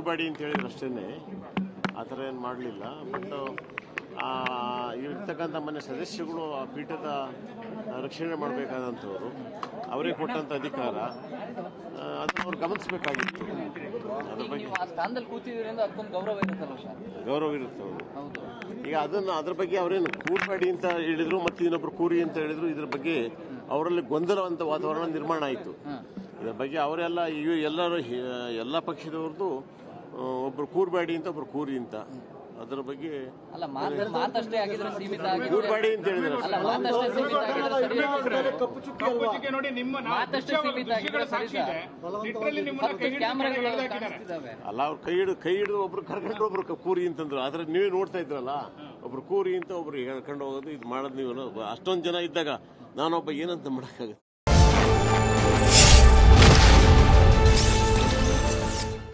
ಕೂರ್ಬೇಡಿ ಅಂತ ಹೇಳಿದ್ರು ಅಷ್ಟೇ ಆ ಥರ ಏನು ಮಾಡಲಿಲ್ಲ ಬಟ್ ಇರ್ತಕ್ಕಂಥ ಮನೆ ಸದಸ್ಯಗಳು ಆ ಪೀಠದ ರಕ್ಷಣೆ ಮಾಡಬೇಕಾದಂಥವ್ರು ಅವರಿಗೆ ಕೊಟ್ಟಂಥ ಅಧಿಕಾರ ಆ, ಅದನ್ನ ಅವ್ರು ಗಮನಿಸಬೇಕಾಗಿತ್ತು ಅದ್ರ ಬಗ್ಗೆ ನೀವು ಆ ಸ್ಥಾನದಲ್ಲಿ ಕೂತಿದ್ರಿಂದ ಅದಕ್ಕೊಂದು ಗೌರವ ಇರುತ್ತಲ್ಲ ಸರ್ ಗೌರವ ಇರುತ್ತೆ ಅವರು ಹೌದು ಈಗ ಅದನ್ನ ಅದ್ರ ಬಗ್ಗೆ ಅವರೇನು ಕೂರ್ಬೇಡಿ ಅಂತ ಹೇಳಿದ್ರು ಮತ್ತು ಇನ್ನೊಬ್ರು ಕೂರಿ ಅಂತ ಹೇಳಿದ್ರು ಇದ್ರ ಬಗ್ಗೆ ಅವರಲ್ಲಿ ಗೊಂದಲವಂತ ವಾತಾವರಣ ನಿರ್ಮಾಣ ಆಯಿತು ಇದ್ರ ಬಗ್ಗೆ ಅವರೆಲ್ಲ ಇವು ಎಲ್ಲರೂ ಹಿ- ಎಲ್ಲ ಪಕ್ಷದವ್ರದ್ದು ಆ, ಒಬ್ರು ಕೂರ್ಬೇಡಿ ಅಂತ ಒಬ್ರು ಕೂರಿ ಅಂತ ಅದರ ಬಗ್ಗೆ ಅಲ್ಲ ಮಾತು ಮಾತಷ್ಟೇ ಆಗಿದ್ರೆ ಸೀಮಿತ ಆಗಿದ್ರೆ ಕೂರ್ಬೇಡಿ ಅಂತ ಹೇಳಿದ್ರು ಅಲ್ಲ ಮಾತಷ್ಟೇ ಸೀಮಿತ ಆಗಿದ್ರೆ ಸರಿ ಅನ್ಸುತ್ತೆ. ಕಪ್ಪು ಚುಕ್ಕೆ ನೋಡಿ ನಿಮ್ಮ ನಾ- ಮಾತಷ್ಟೇ ದೃಶ್ಯ- ಸೀಮಿತ ಆಗಿದ್ರೆ ದೃಶ್ಯಗಳ ಸರಿ ಸಾಕ್ಷಿ ಇದೆ ಲಿಟ್ರಲಿ ನಿಮ್ಮನ್ನ ಕೈ ಹಿಡಿದು ಕ್ಯಾಮ್ರಾಗಳು ಎಳ್ದಾಕಿದ್ದಾರೆ. ಕಾಣಿಸ್ತಿದ್ದಾವೆ ಅಲ್ಲ ಅವ್ರು ಕೈ ಹಿಡಿದು ಕೈ ಹಿಡಿದು ಒಬ್ರು ಕರ್ಕೊಂಡು ಒಬ್ರು ಕ- ಕೂರಿ ಅಂತಂದ್ರು ಆದ್ರೆ ನೀವೇ ನೋಡ್ತಾ ಇದ್ರಲ್ಲ ಒಬ್ರು ಕೂರಿ ಅಂತ ಒಬ್ರು ಹೇಳ್ಕೊಂಡು ಹೋಗೋದು ಇದು ಮಾಡೋದು ನೀವು ಅಷ್ಟೊಂದು ಜನ ಇದ್ದಾಗ ನಾನೊಬ್ಬ ಏನಂತ ಮಾಡೋಕ್ಕಾಗುತ್ತೆ